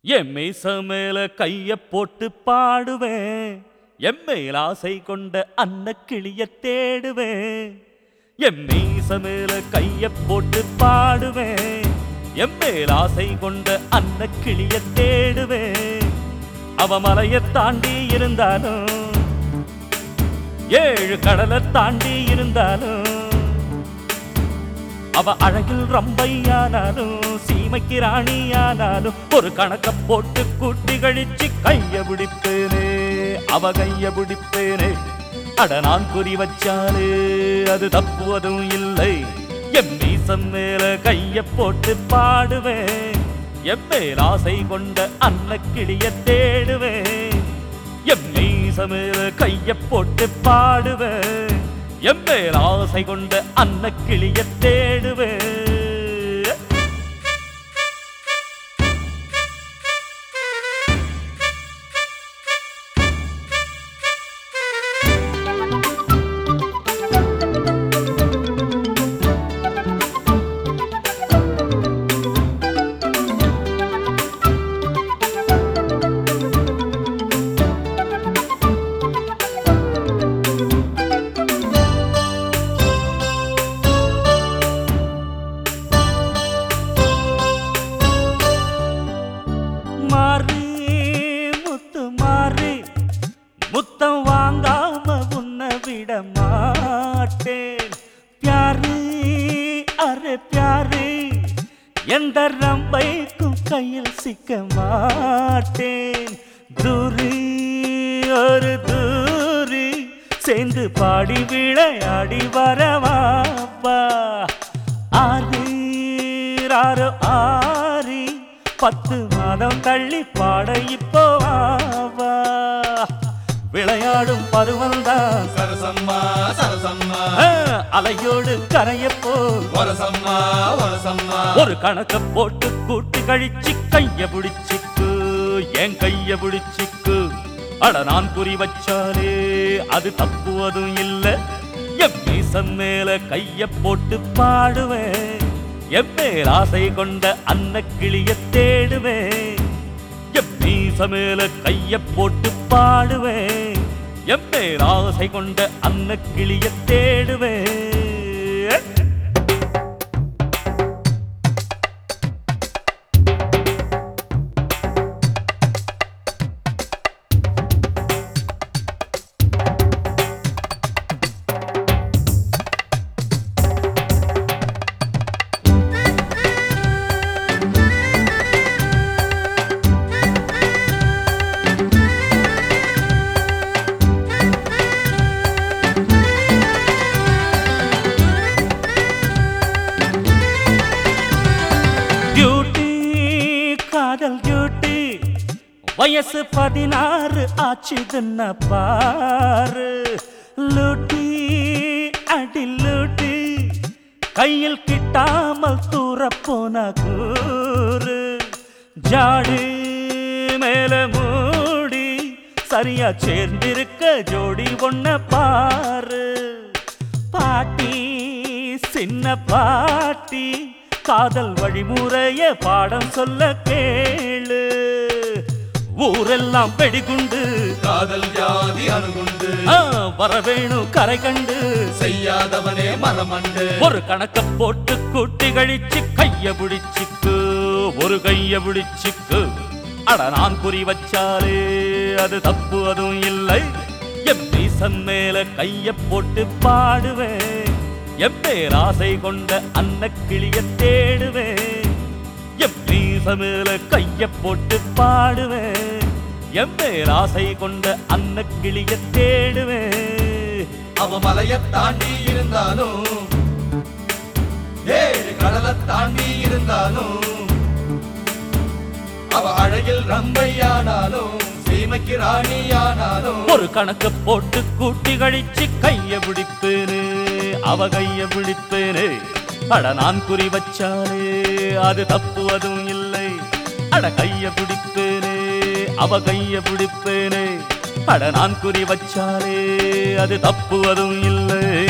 என் மீச மேல கைய போட்டு பாடுவேன் என் மேல் ஆசை கொண்ட அன்ன கிளிய தேடுவேன் என் மீச மேல கைய போட்டு பாடுவேன் என் மேல் ஆசை கொண்ட அன்ன கிளிய தேடுவேன் அவ மலையை தாண்டி இருந்தாலும் ஏழு கடலை தாண்டி இருந்தாலும் அவ அழகில் ரம்பையானாலும் சீமைக்கு ராணியானாலும் ஒரு கணக்க போட்டு கூட்டி கழிச்சு கைய பிடிப்பேனே அவ கைய பிடிப்பேனே அட நான் குறி வச்சாலே அது தப்புவதும் இல்லை எம் மீசம் மேல கைய போட்டு பாடுவேன் எம் மேல் ஆசை கொண்ட அன்ன கிளிய தேடுவேன் எம் மீச மேல கைய போட்டு பாடுவேன் எம் மேல் ஆசை கொண்ட அன்ன கிளிய தேடுவேன் மாறி முத்து மாறி முத்தம் வாங்காம உன்னை விட மாட்டேன் பியாரு அரே பியாரு எந்த ரம்பைக்கும் கையில் சிக்க மாட்டேன் தூரி ஒரு தூரி சேர்ந்து பாடி விளையாடி வரவாப்பா ஆறு ஆறு ஆரி பத்து மாதம் தள்ளி பாட இப்போ வா விளையாடும் பருவம்தான் சரசம்மா சரசம்மா ஆ, அலையோடு கரையப்போ வரசம்மா வரசம்மா ஒரு கணக்க போட்டு கூட்டி கழிச்சு கைய பிடிச்சிக்கு என் கைய பிடிச்சிக்கு அட நான் குறி வச்சாலே அது தப்புவதும் இல்ல என் மீசம் மேல கைய போட்டு பாடுவேன் என் மேல் ஆசை கொண்ட அன்ன கிளிய தேடுவேன் என் மீச மேல கைய போட்டு பாடுவேன் என் மேல் ஆசை கொண்ட அன்ன கிளிய தேடுவேன் டியூட்டி காதல் டியூட்டி வயசு பதினாறு ஆச்சுதுன்ன பாரு லூட்டி அடி லூட்டி கையில் கிட்டாமல் தூர போன கூறு ஜாடு மேல மூடி சரியா சேர்ந்திருக்க ஜோடி ஒன்ன பாரு பாட்டி சின்ன பாட்டி காதல் வழிமுறைய பாடம் சொல்ல கேளு ஊரெல்லாம் வெடிகுண்டு காதல் ஜாதி அணுகுண்டு ஆ, வரவேணும் கரை கண்டு செய்யாதவனே மரமண்டு ஒரு கணக்க போட்டு கூட்டி கழிச்சு கைய பிடிச்சிக்கு ஒரு கைய பிடிச்சிக்கு அட நான் குறி வச்சாலே அது தப்பு அதுவும் இல்லை என் மீசம் மேல கைய போட்டு பாடுவேன் என் பேர் ஆசை கொண்ட அன்ன கிளிய தேடுவேன் என் மீச மேல கைய போட்டு பாடுவேன் என் பேர் ஆசை கொண்ட அன்ன கிளிய தேடுவேன் அவ மலையத் தாண்டி இருந்தாலும் ஏழு கடலை தாண்டி இருந்தாலும் அவ அழகில் ரம்பையானாலும் சீமைக்கு ராணியானாலும் ஒரு கணக்க போட்டு கூட்டி கழிச்சு கைய பிடிப்பேனே அவ கைய பிடிப்பேனே அட நான் குறி வச்சாலே அது தப்புவதும் இல்லை அட கைய பிடிப்பேனே அவ கைய பிடிப்பேனே அட நான் குறி வச்சாலே அது தப்புவதும் இல்லை